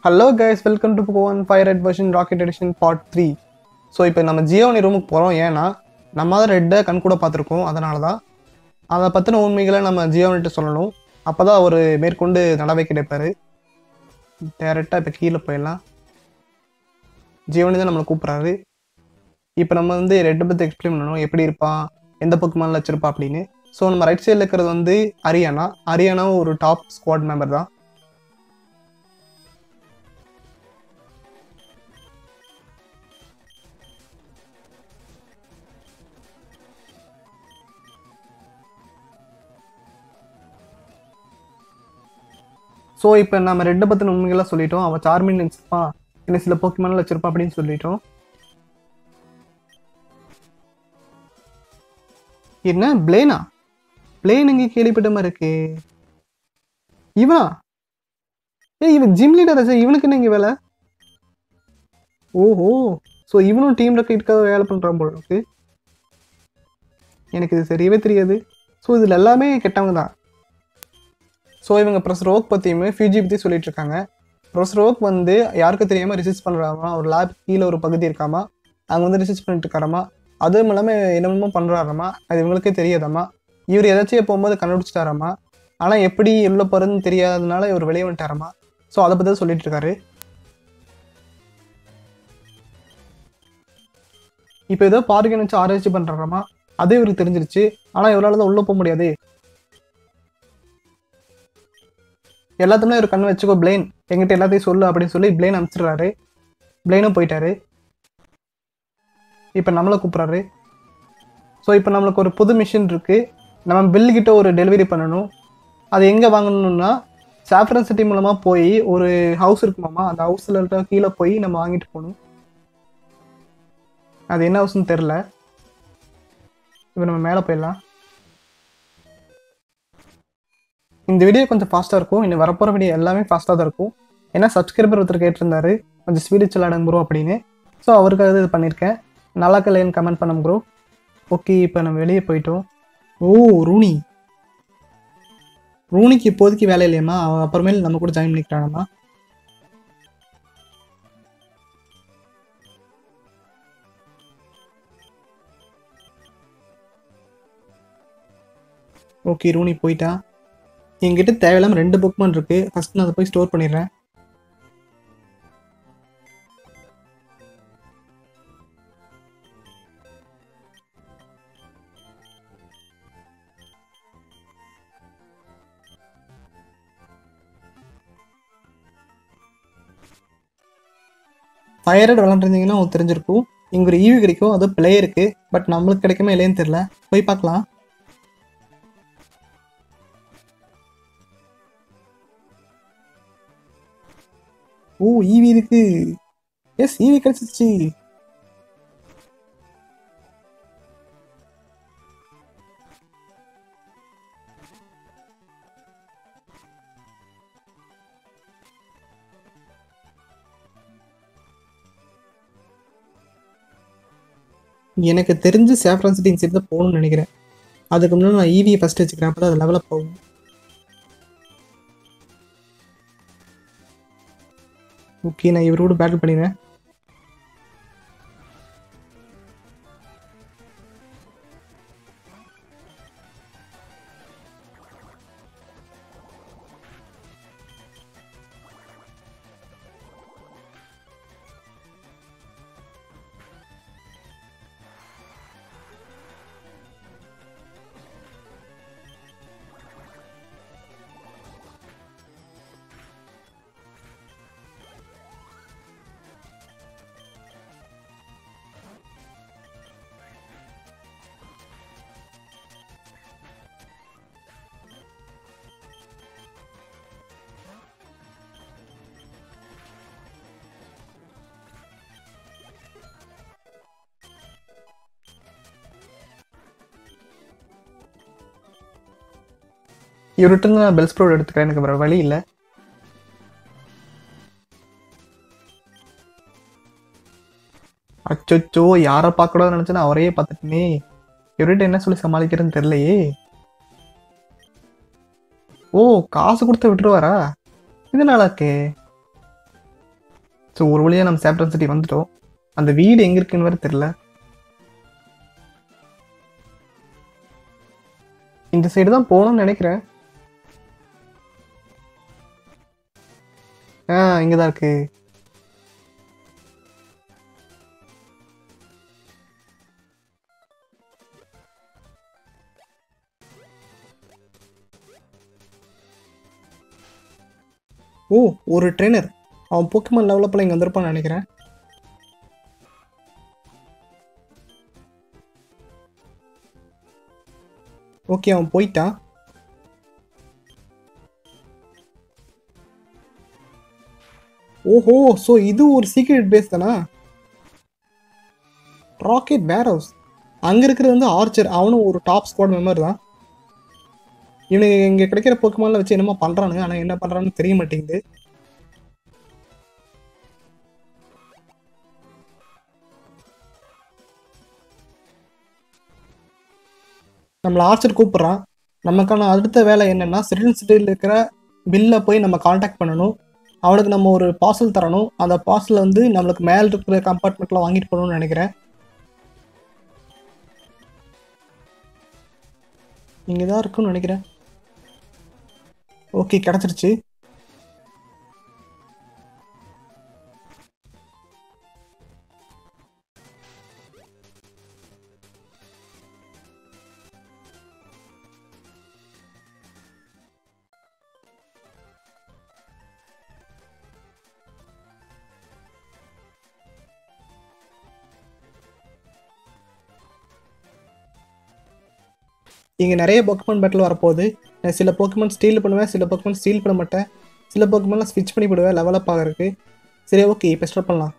hello guys welcome to phone fire red version rocket edition part three so இப்போ நம்ம ஜியோனி ரூமுக்கு போகிறோம் ஏன்னா நம்ம தான் ரெட்டை கண் கூட பார்த்துருக்கோம் அதனால தான் அதை பற்றின உண்மைகளை நம்ம ஜியோனிட்ட சொல்லணும் அப்போ தான் அவர் மேற்கொண்டு நடவடிக்கை எடுப்பார் டேரெக்டாக இப்போ கீழே போயிடலாம் ஜியோனி தான் நம்மளை கூப்பிட்றாரு இப்போ நம்ம வந்து ரெட்டை பற்றி எக்ஸ்பிளைன் பண்ணணும் எப்படி இருப்பான் எந்த பக்கமானில் வச்சிருப்பா அப்படின்னு ஸோ நம்ம ரைட் சைடில் இருக்கிறது வந்து ஹரியானா ஹரியானாவும் ஒரு டாப் ஸ்குவாட் மெம்பர் தான் ஸோ இப்போ நம்ம ரெட்டை பற்றின உண்மைகளாக சொல்லிட்டோம் அவன் சார்மின் வச்சிருப்பான் என்ன சில போக்கிமானில் வச்சிருப்பான் அப்படின்னு சொல்லிட்டோம் என்ன பிளேனா பிளேன் இங்கே கேள்விப்பட்ட மாதிரி இருக்கு இவனா ஏய் இவன் ஜிம் லீடர் சார் இவனுக்கு என்ன இங்கே வேலை ஓஹோ ஸோ இவனும் டீம் ரெக்கெட்டுக்காக வேலை பண்ணுறான் போல இருக்கு எனக்கு இது தெரியவே தெரியாது ஸோ இதில் எல்லாமே கெட்டவங்க தான் ஸோ இவங்க ப்ரெஸ் ரோக் பற்றியுமே ஃபியூஜி பற்றி சொல்லிட்டு இருக்காங்க ப்ரெஸ் ரோக் வந்து யாருக்கும் தெரியாமல் ரிசர்ச் பண்ணுறாமா ஒரு லேப் கீழே ஒரு பகுதி இருக்காமா அங்கே வந்து ரிசர்ச் பண்ணிட்டு இருக்காராமா அதுவும் இல்லாமல் என்னென்னமோ பண்ணுறாராமா அது இவங்களுக்கே தெரியாதாமா இவர் ஏதாச்சும் போகும்போது கண்டுபிடிச்சிட்டாராமா ஆனால் எப்படி எவ்வளோ போகிறதுன்னு தெரியாததுனால இவர் வெளியே வந்துட்டாராமா ஸோ அதை பற்றி தான் சொல்லிட்டு இருக்காரு இப்போ ஏதோ பார்க்க வச்சு ஆராய்ச்சி பண்ணுறாராமா அது இவருக்கு தெரிஞ்சிருச்சு ஆனால் இவரால் தான் உள்ளே போக முடியாது எல்லாத்துமே ஒரு கண் வச்சுக்கோ பிளேன் எங்கிட்ட எல்லாத்தையும் சொல்லு அப்படின்னு சொல்லி பிளேன் அனுப்பிச்சிடுறாரு பிளேனும் போயிட்டாரு இப்போ நம்மளை கூப்பிட்றாரு ஸோ இப்போ நம்மளுக்கு ஒரு புது மிஷின் இருக்குது நம்ம பில் கிட்ட ஒரு டெலிவரி பண்ணணும் அது எங்கே வாங்கணும்னா சாஃப்ரன் சிட்டி மூலமாக போய் ஒரு ஹவுஸ் இருக்குமாமா அந்த ஹவுஸில் கீழே போய் நம்ம வாங்கிட்டு போகணும் அது என்ன ஹவுஸ்னு தெரில இப்போ நம்ம மேலே போயிடலாம் இந்த வீடியோ கொஞ்சம் ஃபாஸ்ட்டாக இருக்கும் இன்னும் வரப்போகிற வீடியோ எல்லாமே ஃபாஸ்ட்டாக தான் இருக்கும் ஏன்னா சப்ஸ்கிரைபர் ஒருத்தர் கேட்டிருந்தாரு கொஞ்சம் ஸ்பீடு சொல்லாடுங்க ப்ரோ அப்படின்னு ஸோ அவருக்காக இது பண்ணியிருக்கேன் நல்லா இல்லைன்னு கமெண்ட் பண்ண ப்ரோ ஓகே இப்போ நம்ம வெளியே போயிட்டோம் ஓ ரூனி ரூனிக்கு இப்போதைக்கு வேலை இல்லையம்மா அவன் அப்புறமேல் நம்ம கூட ஜாயின் பண்ணிக்கிறானம்மா ஓகே ரூனி போயிட்டான் என்கிட்ட தேவையில்லாம ரெண்டு புக்மன் இருக்கு ஃபர்ஸ்ட் நான் அதை போய் ஸ்டோர் பண்ணிடுறேன் ஃபயர்ட் விளாண்டுருந்தீங்கன்னா உங்களுக்கு தெரிஞ்சிருக்கும் இங்கே ஒரு ஈவி கிடைக்கும் அது பிளே இருக்கு பட் நம்மளுக்கு கிடைக்குமா இல்லைன்னு தெரியல போய் பார்க்கலாம் ஓ ஈவி இருக்கு எஸ் ஈவி கிடைச்சிருச்சு எனக்கு தெரிஞ்சு சேஃப்ரான் சிட்டி சைடு தான் போகணும்னு நினைக்கிறேன் அதுக்கு முன்னாடி நான் ஈவியை ஃபஸ்ட் வச்சுக்கிறேன் அப்போ தான் அது லெவலப் போகும் ஓகே நான் இவரோட பேட்டில் பண்ணிடுறேன் இவர்கிட்ட நான் பெல் ஸ்ப்ரோட் எடுத்துக்கிறேன் எனக்கு வேற வழி இல்லை அச்சோ யாரை பார்க்கக்கூடாதுன்னு நினச்சேன்னா அவரையே பார்த்துட்டுனே இவர்கிட்ட என்ன சொல்லி சமாளிக்கிறதுன்னு தெரியலையே ஓ காசு கொடுத்து விட்டுருவாரா இது நல்லா இருக்கே ஸோ ஒரு வழியாக நம்ம சாப்டன் சிட்டி வந்துட்டோம் அந்த வீடு எங்கே இருக்குன்னு வேறு தெரில இந்த சைடு தான் போகணும்னு நினைக்கிறேன் ஆ இங்கே தான் இருக்கு ஓ ஒரு ட்ரெயினர் அவன் போக்கிமான் லெவலப்பில் இங்கே வந்திருப்பான்னு நினைக்கிறேன் ஓகே அவன் போயிட்டான் ஓஹோ ஸோ இது ஒரு சீக்ரெட் பேஸ் தானா ராக்கெட் வேர் ஹவுஸ் அங்கே இருக்கிறது வந்து ஆர்ச்சர் அவனும் ஒரு டாப் ஸ்குவாட் மெம்பர் தான் இவனுக்கு இங்கே கிடைக்கிற போக்குமானில் வச்சு என்னமோ பண்ணுறானுங்க ஆனால் என்ன பண்ணுறான்னு தெரிய மாட்டேங்குது நம்மளை ஆர்ச்சர் கூப்பிட்றான் நமக்கான அடுத்த வேலை என்னன்னா சிட்டில் சிட்டியில் இருக்கிற பில்லை போய் நம்ம காண்டாக்ட் பண்ணணும் அவனுக்கு நம்ம ஒரு பார்சல் தரணும் அந்த பார்சல் வந்து நம்மளுக்கு மேலே இருக்கிற கம்பார்ட்மெண்ட்டில் வாங்கிட்டு போகணும்னு நினைக்கிறேன் இங்கே தான் இருக்குன்னு நினைக்கிறேன் ஓகே கிடச்சிருச்சு இங்கே நிறைய போக்கமான் பேட்டில் வரப்போகுது நான் சில போக்கமான் ஸ்டீல் பண்ணுவேன் சில போக்கமான் ஸ்டீல் பண்ண மாட்டேன் சில போக்கமான்லாம் ஸ்விட்ச் பண்ணி போடுவேன் லெவலப் ஆகிறதுக்கு சரி ஓகே இப்போ ஸ்டார்ட் பண்ணலாம்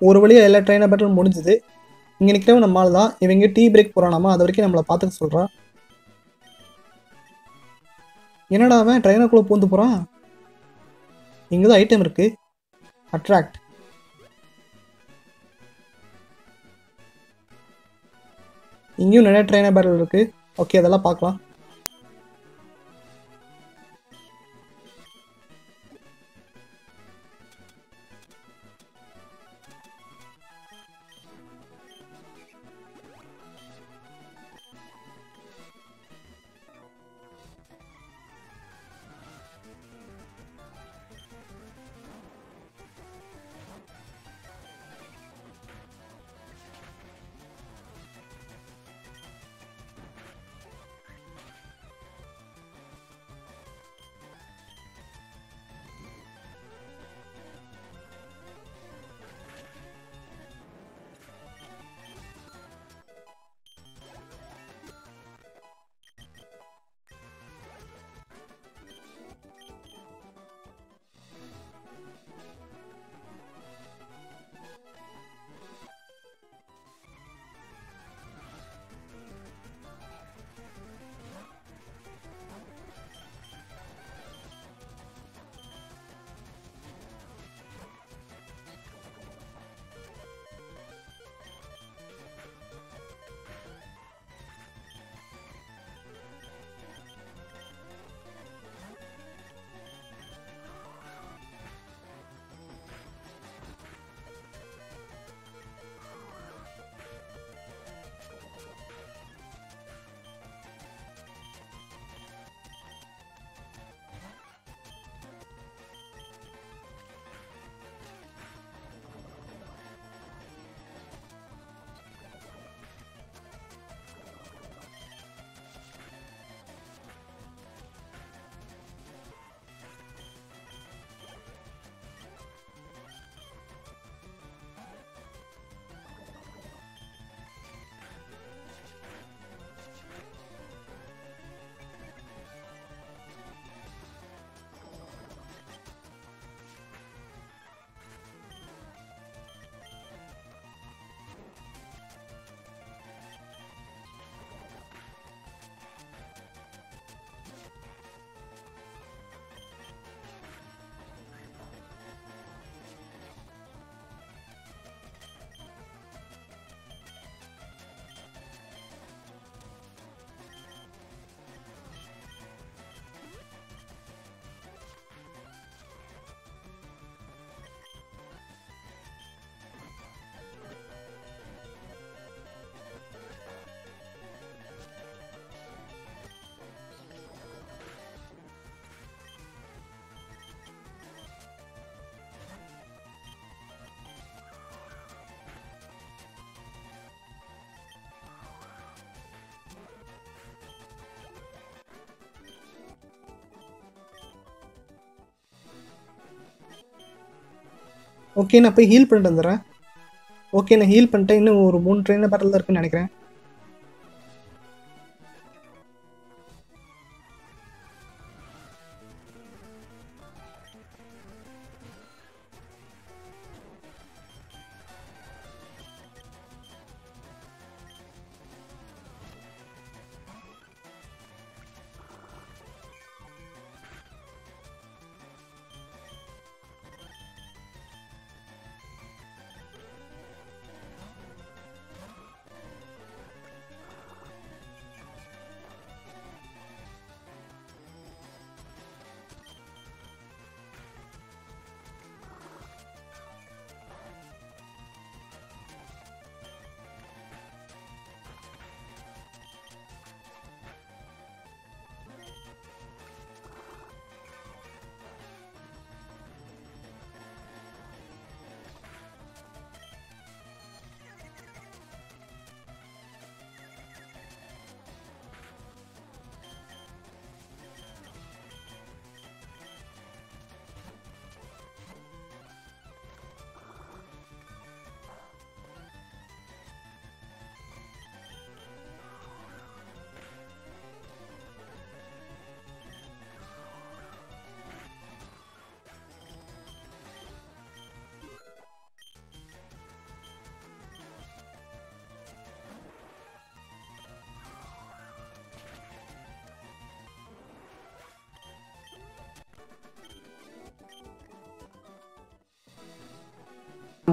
ஒரு வழியாக எல்லா ட்ரெயினை பேட்டில் முடிஞ்சுது இங்கே நிற்கிறவன் நம்மளால தான் இவங்க டீ பிரேக் போகிறானாமா அது வரைக்கும் நம்மளை பார்த்துக்க சொல்கிறான் என்னடா அவன் ட்ரெயினுக்குள்ளே பூந்து போகிறான் இங்கே தான் ஐட்டம் இருக்குது அட்ராக்ட் இங்கேயும் நிறைய ட்ரெயினை பேட்டில் இருக்குது ஓகே அதெல்லாம் பார்க்கலாம் ஓகே நான் போய் ஹீல் பண்ணிட்டு வந்துடுறேன் ஓகே நான் ஹீல் பண்ணிட்டேன் இன்னும் ஒரு மூணு ட்ரெயினில் பேட்டில் தான் இருக்குன்னு நினைக்கிறேன்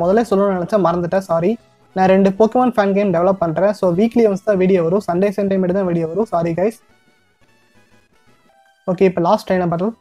நான் முதல்ல சொல்லணும்னு நினச்சேன் மறந்துட்டேன் சாரி நான் ரெண்டு போக்கமான் ஃபேன் கேம் டெவலப் பண்ணுறேன் ஸோ வீக்லி ஒன்ஸ் தான் வீடியோ வரும் சண்டே சண்டே மட்டும் தான் வீடியோ வரும் சாரி கைஸ் ஓகே இப்போ லாஸ்ட் ட்ரெயினை பட்டல்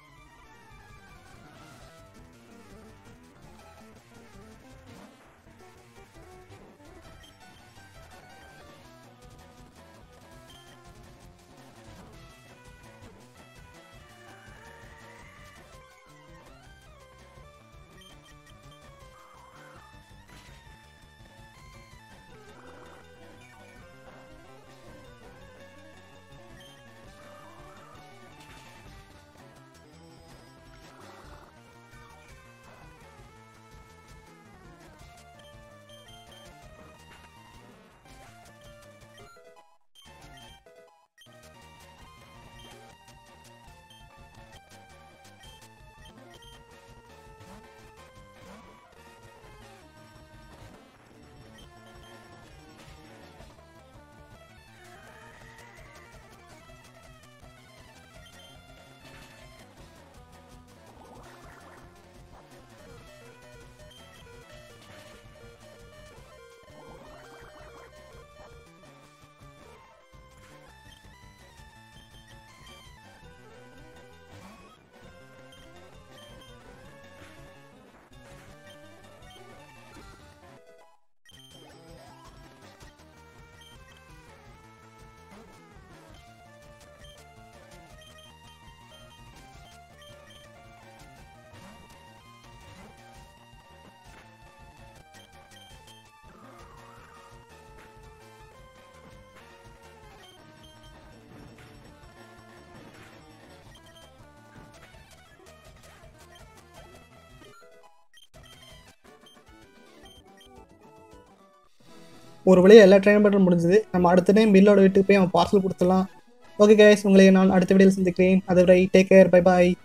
ஒரு வழியாக எல்லா ட்ரெயின் பட்டன் முடிஞ்சது நம்ம அடுத்த டைம் பில்லோட வீட்டுக்கு போய் அவன் பார்சல் கொடுத்துடலாம் ஓகே கைஸ் உங்களை நான் அடுத்த வீடியோவில் சந்திக்கிறேன் அதுவரை டேக் கேர் பை பாய்